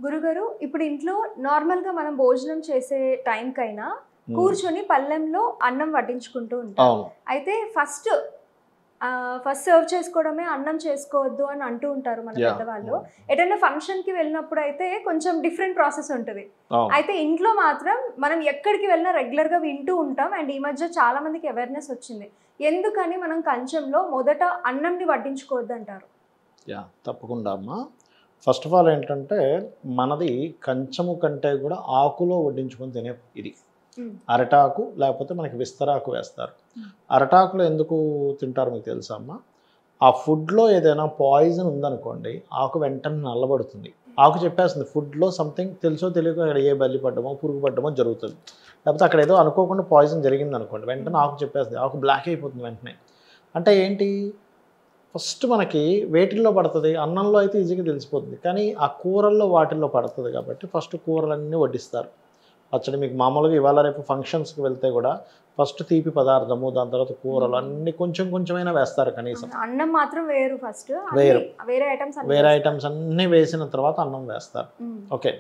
గురుగారు ఇప్పుడు ఇంట్లో నార్మల్ గా మనం భోజనం చేసే టైం కైనా కూర్చొని పళ్ళెంలో అన్నం వడ్డించుకుంటూ ఉంటాం అవును అయితే ఫస్ట్ ఫస్ట్ సర్వ్ చేసుకోవడమే అన్నం చేసుకోవద్దు అని అంటూ ఉంటారు మన Yeah. పెద్దవాళ్ళు ఎటైనా ఫంక్షన్ కి వెళ్ళినప్పుడు అయితే కొంచెం డిఫరెంట్ ప్రాసెస్ ఉంటుంది అవును అయితే ఇంట్లో మాత్రం మనం ఎక్కడికి వెళ్ళినా రెగ్యులర్ గా వింటూ ఉంటాం అండ్ ఈ మధ్య చాలా మందికి అవేర్నెస్ వచ్చింది ఎందుకని మనం కంచంలో మొదట అన్నంని వడ్డించుకోవద్దు అంటారు యా తప్పకుండా అమ్మా ఫస్ట్ ఆఫ్ ఆల్ ఏంటంటే మనది కంచము కంటే కూడా ఆకులో వడ్డించుకొని తినే ఇది Mm. అరటాకు లేకపోతే మనకి విస్తరాకు వేస్తారు Mm. అరటాకులో ఎందుకు తింటారు మీకు తెలుసా అమ్మా ఆ ఫుడ్లో ఏదైనా పాయిజన్ ఉందనుకోండి ఆకు వెంటనే నల్లబడుతుంది ఆకు చెప్పేస్తుంది ఫుడ్లో సంథింగ్ తెలుసో తెలియక అక్కడ ఏ బల్లి పడ్డమో పురుగు పడ్డమో జరుగుతుంది లేకపోతే అక్కడ ఏదో అనుకోకుండా పాయిజన్ జరిగింది అనుకోండి వెంటనే ఆకు చెప్పేస్తుంది ఆకు బ్లాక్ అయిపోతుంది వెంటనే అంటే ఏంటి ఫస్ట్ మనకి వేటిల్లో పడుతుంది అన్నంలో అయితే ఈజీగా తెలిసిపోతుంది కానీ ఆ కూరల్లో వాటిల్లో పడుతుంది కాబట్టి ఫస్ట్ కూరలన్నీ వడ్డిస్తారు పచ్చడి మీకు మామూలుగా ఇవాళ రేపు ఫంక్షన్స్కి వెళ్తే కూడా ఫస్ట్ తీపి పదార్థము దాని తర్వాత కూరలు అన్ని కొంచెం కొంచెమైనా వేస్తారు కనీసం అన్నం మాత్రం వేరు ఫస్ట్ వేరు. వేరే ఐటమ్స్ వేరే ఐటమ్స్ అన్నీ వేసిన తర్వాత అన్నం వేస్తారు ఓకే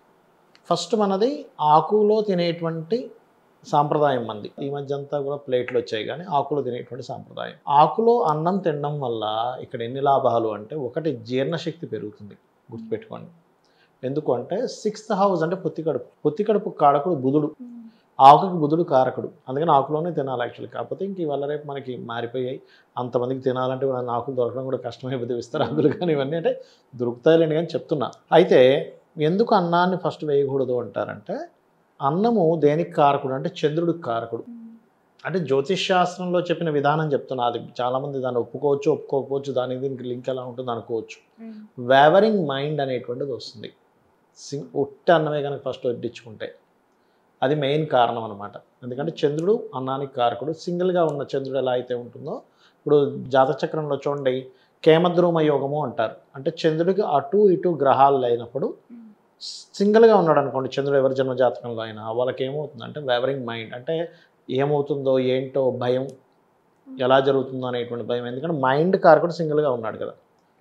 ఫస్ట్ మనది ఆకులో తినేటువంటి సాంప్రదాయం మంది ఈ మధ్య అంతా కూడా ప్లేట్లు వచ్చాయి కానీ ఆకులో తినేటువంటి సాంప్రదాయం ఆకులో అన్నం తినడం వల్ల ఇక్కడ ఎన్ని లాభాలు అంటే ఒకటి జీర్ణశక్తి పెరుగుతుంది గుర్తుపెట్టుకోండి ఎందుకు అంటే సిక్స్త్ హౌస్ అంటే పొత్తి కడుపు పొత్తి కడుపు కారకుడు బుధుడు ఆకుకి బుధుడు కారకుడు అందుకని ఆకులోనే తినాలి యాక్చువల్లీ కాకపోతే ఇంక ఇవాళ రేపు మనకి మారిపోయాయి అంతమందికి తినాలంటే కూడా ఆకులు దొరకడం కూడా కష్టమైపోతే విస్తరాకులు కానీ ఇవన్నీ అంటే దొరుకుతాయిలేండి కానీ చెప్తున్నా అయితే ఎందుకు అన్నాన్ని ఫస్ట్ వేయకూడదు అంటారంటే అన్నము దేనికి కారకుడు అంటే చంద్రుడికి కారకుడు అంటే జ్యోతిష్ శాస్త్రంలో చెప్పిన విధానం చెప్తున్నా అది చాలామంది దాన్ని ఒప్పుకోవచ్చు ఒప్పుకోకపోవచ్చు దానికి దీనికి లింక్ ఎలా ఉంటుంది అనుకోవచ్చు వేవరింగ్ మైండ్ అనేటువంటిది వస్తుంది సింగ్ ఉట్టి అన్నమే కనుక ఫస్ట్ వడ్డించుకుంటే అది మెయిన్ కారణం అనమాట ఎందుకంటే చంద్రుడు అన్నానికి కారకుడు సింగిల్గా ఉన్న చంద్రుడు ఎలా అయితే ఉంటుందో ఇప్పుడు జాతచక్రంలో చూడండి కేమద్రూమ యోగము అంటారు అంటే చంద్రుడికి అటు ఇటు గ్రహాలు అయినప్పుడు సింగిల్గా ఉన్నాడు అనుకోండి చంద్రుడు ఎవరి జన్మ జాతకంలో అయినా వాళ్ళకి ఏమవుతుందంటే వేవరింగ్ మైండ్ అంటే ఏమవుతుందో ఏంటో భయం ఎలా జరుగుతుందో అనేటువంటి భయం ఎందుకంటే మైండ్ కారకుడు సింగిల్గా ఉన్నాడు కదా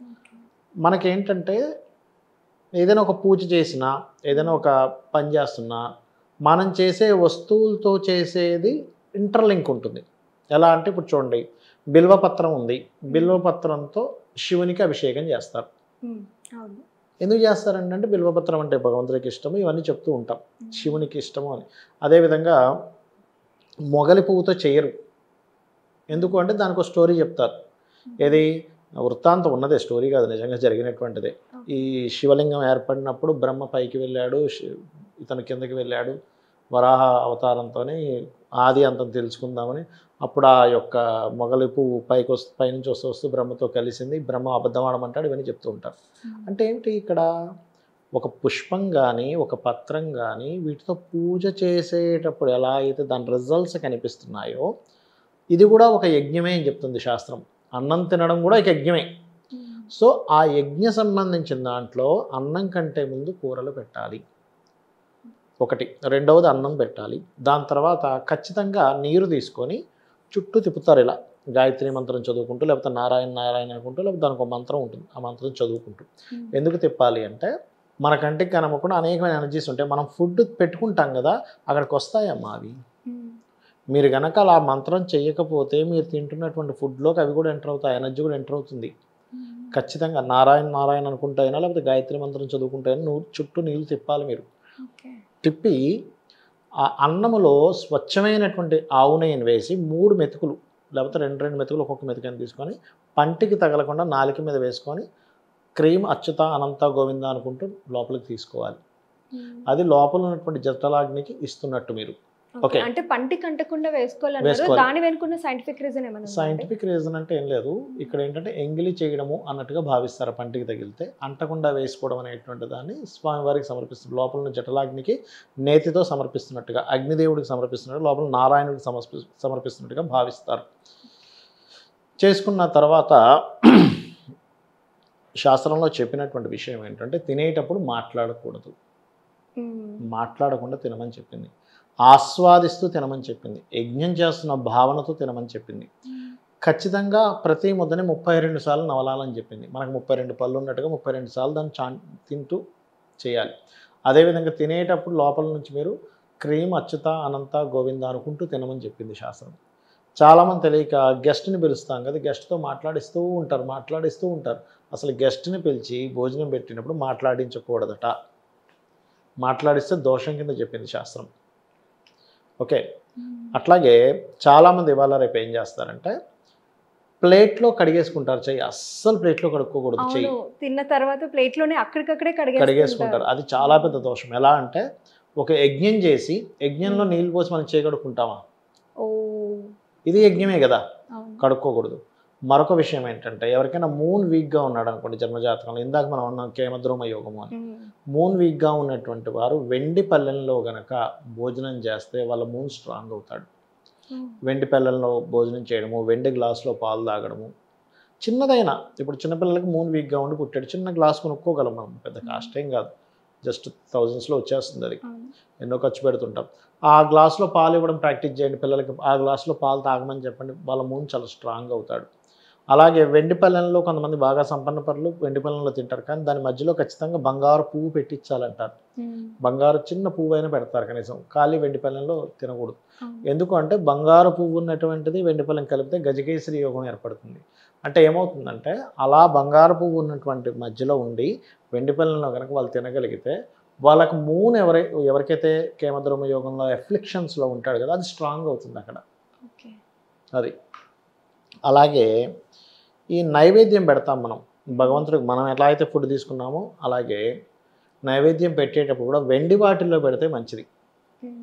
మనకేంటంటే ఏదైనా ఒక పూజ చేసినా ఏదైనా ఒక పని చేస్తున్నా మనం చేసే వస్తువులతో చేసేది ఇంటర్లింక్ ఉంటుంది ఎలా అంటే ఇప్పుడు చూడండి బిల్వపత్రం ఉంది బిల్వపత్రంతో శివునికి అభిషేకం చేస్తారు అవును ఎందుకు చేస్తారంటే అంటే బిల్వపత్రం అంటే భగవంతుడికి ఇష్టము ఇవన్నీ చెప్తూ ఉంటాం శివునికి ఇష్టము అని అదేవిధంగా మొగలి పువ్వుతో చేయరు ఎందుకు అంటే దానికి ఒక స్టోరీ చెప్తారు ఏది వృత్తాంతం ఉన్నదే స్టోరీ కాదు నిజంగా జరిగినటువంటిదే ఈ శివలింగం ఏర్పడినప్పుడు బ్రహ్మ పైకి వెళ్ళాడు శి- ఇతను కిందకి వెళ్ళాడు వరాహ అవతారంతోనే ఆది అంతం తెలుసుకుందామని అప్పుడు ఆ యొక్క మొగలి పువ్వు పైకి వస్తూ పైనుంచి వస్తూ వస్తూ బ్రహ్మతో కలిసింది బ్రహ్మ అబద్ధం ఆడమంటాడు ఇవన్నీ చెప్తూ ఉంటారు అంటే ఏంటి ఇక్కడ ఒక పుష్పం కానీ ఒక పత్రం కానీ వీటితో పూజ చేసేటప్పుడు ఎలా అయితే దాని రిజల్ట్స్ కనిపిస్తున్నాయో ఇది కూడా ఒక యజ్ఞమే అని చెప్తుంది శాస్త్రం అన్నం తినడం కూడా ఒక యజ్ఞమే సో ఆ యజ్ఞ సంబంధించిన దాంట్లో అన్నం కంటే ముందు కూరలు పెట్టాలి ఒకటి రెండవది అన్నం పెట్టాలి దాని తర్వాత ఖచ్చితంగా నీరు తీసుకొని చుట్టూ తిప్పుతారు ఇలా గాయత్రి మంత్రం చదువుకుంటూ లేకపోతే నారాయణ నారాయణ అనుకుంటూ లేకపోతే దానికి ఒక మంత్రం ఉంటుంది ఆ మంత్రం చదువుకుంటూ ఎందుకు తిప్పాలి అంటే మన కంటికి కనమకుండా అనేకమైన ఎనర్జీస్ ఉంటాయి మనం ఫుడ్ పెట్టుకుంటాం కదా అక్కడికి వస్తాయమ్మా అవి మీరు గనక అలా మంత్రం చేయకపోతే మీరు తింటున్నటువంటి ఫుడ్లోకి అవి కూడా ఎంటర్ అవుతాయి ఎనర్జీ కూడా ఎంటర్ అవుతుంది ఖచ్చితంగా నారాయణ నారాయణ అనుకుంటే అయినా లేకపోతే గాయత్రి మంత్రం చదువుకుంటే అయినా నువ్వు చుట్టూ నీళ్ళు తిప్పాలి మీరు తిప్పి ఆ అన్నములో స్వచ్ఛమైనటువంటి ఆవు నెయ్యిని వేసి మూడు మెతుకులు లేకపోతే రెండు రెండు మెతుకులు ఒక్కొక్క మెతుకని తీసుకొని పంటికి తగలకుండా నాలిక మీద వేసుకొని క్రీమ్ అచ్యుత అనంత గోవింద అనుకుంటూ లోపలికి తీసుకోవాలి అది లోపల ఉన్నటువంటి జఠలాగ్నికి ఇస్తున్నట్టు మీరు ఓకే Okay. అంటే పంటి కంటకుండా వేసుకోవాలన్నారు వేసుకోవాలి. దాని వెనుకున్న సైంటిఫిక్ రీజన్ ఏమైనా ఉందా అండి? సైంటిఫిక్ రీజన్ అంటే ఏం లేదు ఇక్కడ ఏంటంటే ఎంగిలి చేయడము అన్నట్టుగా భావిస్తారు పంటికి తగిలితే అంటకుండా వేసుకోవడం అనేటువంటి దాన్ని స్వామివారికి సమర్పిస్తారు లోపల ఉన్న జటలాగ్నికి నేతితో సమర్పిస్తున్నట్టుగా అగ్నిదేవుడికి సమర్పిస్తున్నట్టు లోపల నారాయణుడికి సమర్పి సమర్పిస్తున్నట్టుగా భావిస్తారు చేసుకున్న తర్వాత శాస్త్రంలో చెప్పినటువంటి విషయం ఏంటంటే తినేటప్పుడు మాట్లాడకూడదు మ్మ్. మాట్లాడకుండా తినమని చెప్పింది ఆస్వాదిస్తూ తినమని చెప్పింది యజ్ఞం చేస్తున్న భావనతో తినమని చెప్పింది ఖచ్చితంగా ప్రతి ముద్దని ముప్పై రెండు సార్లు నవలాలని చెప్పింది మనకు ముప్పై రెండు పళ్ళు ఉన్నట్టుగా ముప్పై రెండు సార్లు దాన్ని చా తింటూ చేయాలి అదేవిధంగా తినేటప్పుడు లోపల నుంచి మీరు క్రీమ్ అచ్యుత అనంత గోవింద అనుకుంటూ తినమని చెప్పింది శాస్త్రం చాలామంది తెలియక గెస్ట్ని పిలుస్తాం కదా గెస్ట్తో మాట్లాడిస్తూ ఉంటారు మాట్లాడిస్తూ ఉంటారు అసలు గెస్ట్ని పిలిచి భోజనం పెట్టినప్పుడు మాట్లాడించకూడదట మాట్లాడిస్తే దోషం కింద చెప్పింది శాస్త్రం ఓకే అట్లాగే చాలామంది ఇవాళ రేపు ఏం చేస్తారంటే ప్లేట్లో కడిగేసుకుంటారు చెయ్యి అస్సలు ప్లేట్లో కడుక్కోకూడదు చెయ్యి అవును తిన్న తర్వాత ప్లేట్ లోనే అక్కడికక్కడే కడిగేసుకుంటారు కడిగేసుకుంటారు అది చాలా పెద్ద దోషం ఎలా అంటే ఒక యజ్ఞం చేసి యజ్ఞంలో నీళ్ళు పోసి మనం చేయగడుకుంటామా ఓ ఇది యజ్ఞమే కదా అవును కడుక్కోకూడదు మరొక విషయం ఏంటంటే ఎవరికైనా మూన్ వీక్గా ఉన్నాడు అనుకోండి జన్మజాతకంలో ఇందాక మనం అన్నాం కేమద్రోమ యోగము అని ఉమ్. మూన్ వీక్గా ఉన్నటువంటి వారు వెండి పల్లెల్లో గనక భోజనం చేస్తే వాళ్ళ మూన్ స్ట్రాంగ్ అవుతాడు వెండి పల్లెల్లో భోజనం చేయడము వెండి గ్లాసులో పాలు తాగడము చిన్నదైనా ఇప్పుడు చిన్నపిల్లలకి మూన్ వీక్గా ఉండి పుట్టాడు చిన్న గ్లాస్ కొనుక్కోగలం మనం పెద్ద కాస్ట్ ఏం కాదు జస్ట్ థౌజండ్స్లో వచ్చేస్తుంది అది అవును. ఎన్నో ఖర్చు పెడుతుంటాం ఆ గ్లాస్లో పాలు ఇవ్వడం ప్రాక్టీస్ చేయండి పిల్లలకి ఆ గ్లాస్లో పాలు తాగమని చెప్పండి వాళ్ళ మూన్ చాలా స్ట్రాంగ్ అవుతాడు అలాగే వెండి పల్లెంలో కొంతమంది బాగా సంపన్న పనులు వెండి పల్లెంలో తింటారు కానీ దాని మధ్యలో ఖచ్చితంగా బంగారు పువ్వు పెట్టించాలంటారు ఉమ్. బంగారు చిన్న పువ్వు అయినా పెడతారు కనీసం ఖాళీ వెండి పల్లెంలో తినకూడదు అవును. ఎందుకు అంటే బంగారు పువ్వు ఉన్నటువంటిది వెండి పల్లెం కలిపితే గజకేసరి యోగం ఏర్పడుతుంది అంటే ఏమవుతుందంటే అలా బంగారు పువ్వు ఉన్నటువంటి మధ్యలో ఉండి వెండి పల్లెంలో కనుక వాళ్ళు తినగలిగితే వాళ్ళకి మూన్ ఎవరై ఎవరికైతే కేమద్రోమ యోగంలో ఎఫ్లిక్షన్స్లో ఉంటాడు కదా అది స్ట్రాంగ్ అవుతుంది అక్కడ ఓకే అది అలాగే ఈ నైవేద్యం పెడతాం మనం భగవంతుడికి మనం ఎలా అయితే ఫుడ్ తీసుకున్నామో అలాగే నైవేద్యం పెట్టేటప్పుడు కూడా వెండి వాటిల్లో పెడితే మంచిది ఉమ్.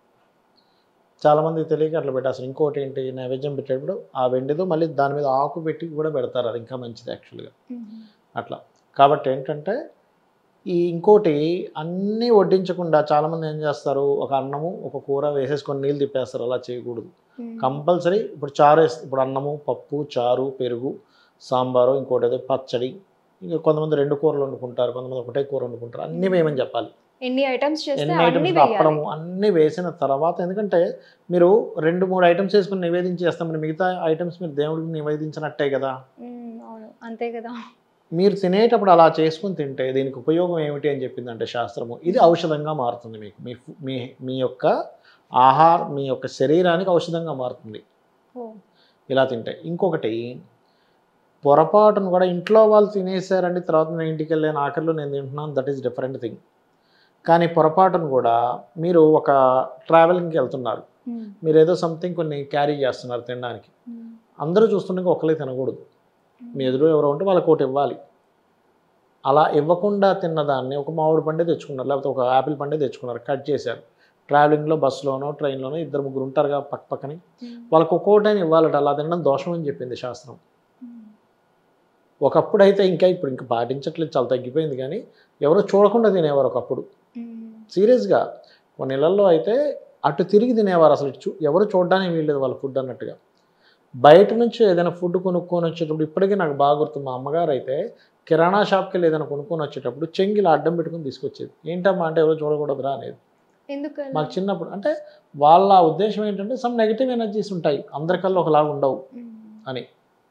చాలామందికి తెలియక అట్లా పెట్టాల్సి ఇంకోటి ఏంటి నైవేద్యం పెట్టేటప్పుడు ఆ వెండితో మళ్ళీ దాని మీద ఆకు పెట్టి కూడా పెడతారు అది ఇంకా మంచిది యాక్చువల్గా ఉమ్. అట్లా కాబట్టి ఏంటంటే ఈ ఇంకోటి అన్నీ వడ్డించకుండా చాలామంది ఏం చేస్తారు ఒక అన్నము ఒక కూర వేసేసుకొని నీళ్ళు తిప్పేస్తారు అలా చేయకూడదు ఉమ్. కంపల్సరీ ఇప్పుడు చారు వేస్తే ఇప్పుడు అన్నము పప్పు చారు పెరుగు సాంబారు ఇంకోటి ఏదో పచ్చడి ఇంకా కొంతమంది రెండు కూరలు వండుకుంటారు కొంతమంది ఒకటే కూర వండుకుంటారు అన్నీ వేయమని చెప్పాలి ఎన్ని ఐటమ్స్ చేస్తే ఎన్ని అన్ని ఐటమ్స్ వేయాలి అప్పడము అన్నీ వేసిన తర్వాత ఎందుకంటే మీరు రెండు మూడు ఐటమ్స్ వేసుకుని నివేదించేస్తాం మరి మిగతా ఐటమ్స్ మీరు దేవుడికి నివేదించినట్టే కదా ఉమ్, అవును అంతే కదా మీరు తినేటప్పుడు అలా చేసుకుని తింటే దీనికి ఉపయోగం ఏమిటి అని చెప్పిందంటే శాస్త్రము ఇది ఔషధంగా మారుతుంది మీకు మీ ఫు- మీ మీ యొక్క ఆహార మీ యొక్క శరీరానికి ఔషధంగా మారుతుంది ఓ ఇలా తింటే ఇంకొకటి పొరపాటును కూడా ఇంట్లో వాళ్ళు తినేసారండి తర్వాత నేను ఇంటికి వెళ్ళాను ఆఖరిలో నేను తింటున్నాను దట్ ఈస్ డిఫరెంట్ థింగ్ కానీ పొరపాటును కూడా మీరు ఒక ట్రావెలింగ్కి వెళ్తున్నారు ఉమ్. మీరు ఏదో సంథింగ్ కొన్ని క్యారీ చేస్తున్నారు తినడానికి ఉమ్. అందరూ చూస్తుండగా ఒకళ్ళే తినకూడదు మీ ఎదురు ఎవరో ఉంటే వాళ్ళకి ఒకటి ఇవ్వాలి అలా ఇవ్వకుండా తిన్నదాన్ని ఒక మామిడి పండే తెచ్చుకున్నారు లేకపోతే ఒక యాపిల్ పండే తెచ్చుకున్నారు కట్ చేశారు ట్రావెలింగ్లో బస్సులోనో ట్రైన్లోనో ఇద్దరు ముగ్గురు ఉంటారుగా పక్క పక్కని ఉమ్. వాళ్ళకి ఒక్కోటైనా ఇవ్వాలట అలా తినడం దోషం అని చెప్పింది శాస్త్రం ఉమ్. ఒకప్పుడు అయితే ఇంకా ఇప్పుడు ఇంకా పాటించట్లేదు చాలా తగ్గిపోయింది కానీ ఎవరో చూడకుండా తినేవారు ఒకప్పుడు ఉమ్. సీరియస్గా కొన్ని ఇళ్లలో అయితే అటు తిరిగి తినేవారు అసలు చూ ఎవరు చూడడానికి వీల్లేదు వాళ్ళ ఫుడ్ అన్నట్టుగా బయట నుంచి ఏదైనా ఫుడ్ కొనుక్కొని వచ్చేటప్పుడు ఇప్పటికీ నాకు బాగా గుర్తు మా అమ్మగారు అయితే కిరాణా షాప్కి వెళ్ళి ఏదైనా కొనుక్కొని వచ్చేటప్పుడు చెంగిలా అడ్డం పెట్టుకుని తీసుకొచ్చేది ఏంటమ్మా అంటే ఎవరు చూడకూడదురా అనేది ఎందుకు అలా? మాకు చిన్నప్పుడు అంటే వాళ్ళ ఉద్దేశం ఏంటంటే సమ్ నెగిటివ్ ఎనర్జీస్ ఉంటాయి అందరికల్లా ఒకలాగా ఉండవు ఉమ్. అని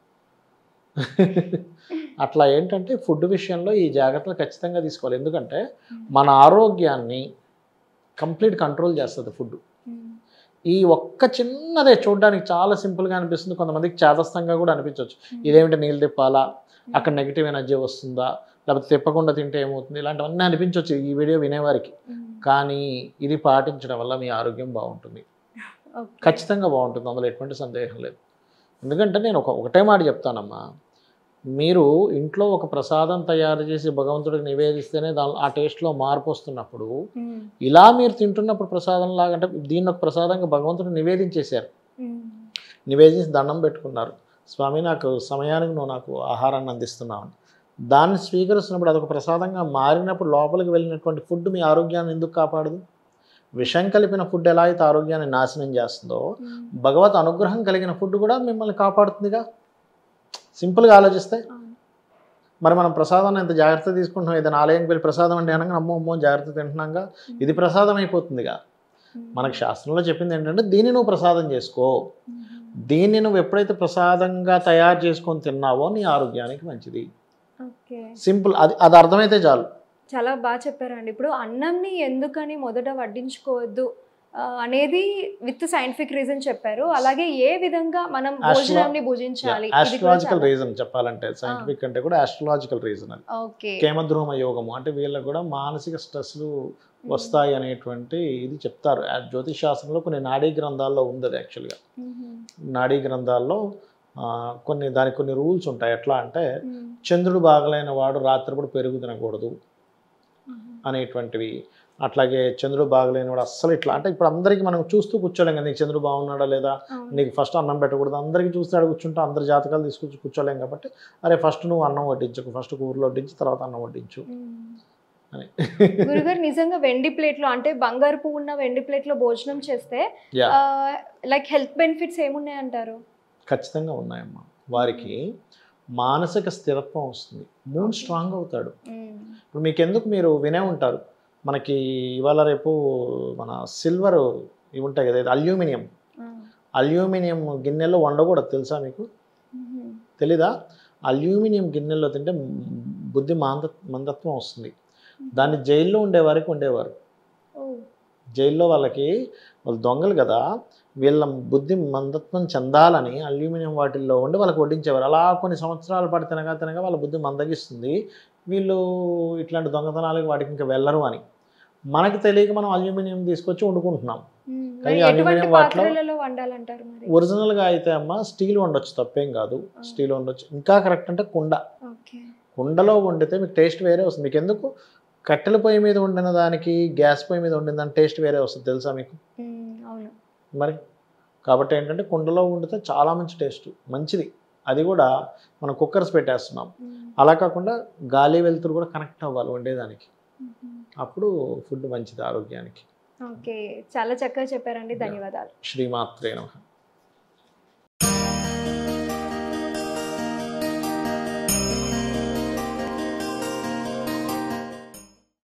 అట్లా ఏంటంటే ఫుడ్ విషయంలో ఈ జాగ్రత్తలు ఖచ్చితంగా తీసుకోవాలి ఎందుకంటే మన ఆరోగ్యాన్ని కంప్లీట్ కంట్రోల్ చేస్తుంది ఫుడ్ ఉమ్. ఈ ఒక్క చిన్నదే చూడడానికి చాలా సింపుల్గా అనిపిస్తుంది కొంతమందికి చేతస్థంగా కూడా అనిపించవచ్చు ఇదేమిటి నీళ్ళు తిప్పాలా అక్కడ నెగిటివ్ ఎనర్జీ వస్తుందా లేకపోతే తిప్పకుండా తింటే ఏమవుతుంది ఇలాంటివన్నీ అనిపించవచ్చు ఈ వీడియో వినేవారికి ఉమ్. కానీ ఇది పాటించడం వల్ల మీ ఆరోగ్యం బాగుంటుంది ఓకే. ఖచ్చితంగా బాగుంటుంది అందులో ఎటువంటి సందేహం లేదు ఎందుకంటే నేను ఒక ఒకటే మాట చెప్తానమ్మా మీరు ఇంట్లో ఒక ప్రసాదం తయారు చేసి భగవంతుడికి నివేదిస్తేనే దాని ఆ టేస్ట్లో మార్పు వస్తున్నప్పుడు ఉమ్. ఇలా మీరు తింటున్నప్పుడు ప్రసాదం లాగా అంటే దీన్ని ఒక ప్రసాదంగా భగవంతుడికి నివేదించేశారు ఉమ్. నివేదించి దండం పెట్టుకున్నారు స్వామి నాకు సమయానికి నువ్వు నాకు ఆహారాన్ని అందిస్తున్నావు అని. దాన్ని స్వీకరిస్తున్నప్పుడు అదొక ప్రసాదంగా మారినప్పుడు లోపలికి వెళ్ళినటువంటి ఫుడ్ మీ ఆరోగ్యాన్ని ఎందుకు కాపాడదు విషం కలిపిన ఫుడ్ ఎలా అయితే ఆరోగ్యాన్ని నాశనం చేస్తుందో ఉమ్. భగవత్ అనుగ్రహం కలిగిన ఫుడ్ కూడా మిమ్మల్ని కాపాడుతుందిగా సింపుల్గా ఆలోచిస్తే అవును. మరి మనం ప్రసాదాన్ని ఎంత జాగ్రత్త తీసుకుంటున్నాం ఏదైనా ఆలయంకి వెళ్ళి ప్రసాదం అంటే అనగా అమ్మో అమ్మో జాగ్రత్త తింటున్నాగా ఇది ప్రసాదం అయిపోతుందిగా ఉమ్. మనకు శాస్త్రంలో చెప్పింది ఏంటంటే దీన్ని నువ్వు ప్రసాదం చేసుకో ఉమ్. దీన్ని నువ్వు ఎప్పుడైతే ప్రసాదంగా తయారు చేసుకొని తిన్నావో నీ ఆరోగ్యానికి మంచిది ఓకే సింపుల్ అది అది అర్థమైతే చాలు చాలా బాగా చెప్పారండి ఇప్పుడు అన్నంని ఎందుకని మొదట వడ్డించుకోవద్దు ఆ, అనేది విత్ సైంటిఫిక్ రీజన్ చెప్పారు అలాగే ఏ విధంగా మనం Astro- భోజనాన్ని భుజించాలి ఇది కూడా ఆస్ట్రలాజికల్ చాలా- రీజన్ చెప్పాలంటే సైంటిఫిక్ అంటే కూడా ఆస్ట్రలాజికల్ రీజన్ అది ఓకే కేమద్రోమ యోగము అంటే వీళ్ళకి కూడా మానసిక స్ట్రెస్లు వస్తాయి అనేటువంటి ఇది చెప్తారు ఆ జ్యోతిష్ శాస్త్రంలో కొన్ని నాడీ గ్రంథాల్లో ఉంది అది యాక్చువల్గా మ్మ్. నాడీ గ్రంథాల్లో ఆ, కొన్ని దానికి కొన్ని రూల్స్ ఉంటాయి ఎట్లా అంటే మ్మ్. చంద్రుడు బాగలైన వాడు రాత్రిపూట పెరుగు తినకూడదు మ్మ్. అనేటువంటివి అట్లాగే చంద్రుడు బాగలేని వాడు అస్సలు ఇట్లా అంటే ఇప్పుడు అందరికీ మనం చూస్తూ కూర్చోలేం కదా నీకు చంద్రుడు బాగున్నాడా లేదా అవును. నీకు ఫస్ట్ అన్నం పెట్టకూడదు అందరికీ చూస్తే ఆడ కూర్చుంటే అందరి జాతకాలు తీసుకొచ్చి కూర్చోలేం కాబట్టి అరే ఫస్ట్ నువ్వు అన్నం వడ్డించకు ఫస్ట్ కూరలు వడ్డించి తర్వాత అన్నం వడ్డించు మ్మ్. అని గురుగారు నిజంగా వెండి ప్లేట్లో అంటే బంగారు పువ్వు ఉన్న వెండి ప్లేట్లో భోజనం చేస్తే యా లైక్ హెల్త్ బెనిఫిట్స్ ఏమున్నాయి అంటారు ఖచ్చితంగా ఉన్నాయమ్మా వారికి మానసిక స్థిరత్వం వస్తుంది మూన్ స్ట్రాంగ్ అవుతాడు ఇప్పుడు మీకు ఎందుకు మీరు వినే ఉంటారు మనకి ఇవాళ రేపు మన సిల్వర్ ఇవి ఉంటాయి కదా ఇది అల్యూమినియం అల్యూమినియం గిన్నెలో వండకూడదు తెలుసా మీకు తెలీదా అల్యూమినియం గిన్నెల్లో తింటే బుద్ధి మాంద మందత్వం వస్తుంది దాన్ని జైల్లో ఉండేవారికి ఉండేవారు జైల్లో వాళ్ళకి వాళ్ళు దొంగలు కదా వీళ్ళ బుద్ధి మందత్వం చెందాలని అల్యూమినియం వాటిల్లో ఉండి వాళ్ళకి వడ్డించేవారు అలా కొన్ని సంవత్సరాలు పడి తినగా తినగా వాళ్ళ బుద్ధి మందగిస్తుంది వీళ్ళు ఇట్లాంటి దొంగతనాలకు వాటికి ఇంకా వెళ్ళరు అని మనకి తెలియక మనం అల్యూమినియం తీసుకొచ్చి వండుకుంటున్నాం కానీ ఎటువంటి అల్యూమినియం వాటిలో- పాత్రలలో వండాలంటారు మరి ఒరిజినల్గా అయితే అమ్మ స్టీల్ వండొచ్చు తప్పేం కాదు స్టీల్ వండొచ్చు ఇంకా కరెక్ట్ అంటే కుండ ఓకే కుండలో వండితే మీకు టేస్ట్ వేరే వస్తుంది మీకు ఎందుకు కట్టెల పొయ్యి మీద వండిన దానికి గ్యాస్ పొయ్యి మీద వండిన దాని టేస్ట్ వేరే వస్తుంది తెలుసా మీకు అవును మరి కాబట్టి ఏంటంటే కుండలో వండితే చాలా మంచి టేస్ట్ మంచిది అది కూడా మనం కుక్కర్స్ పెట్టేస్తున్నాం అలా కాకుండా గాలి వెలుతురు కూడా కనెక్ట్ అవ్వాలి వండేదానికి అప్పుడు ఫుడ్ మంచిది ఆరోగ్యానికి ఓకే చాలా చక్కగా చెప్పారండి ధన్యవాదాలు శ్రీమాత్రే నమః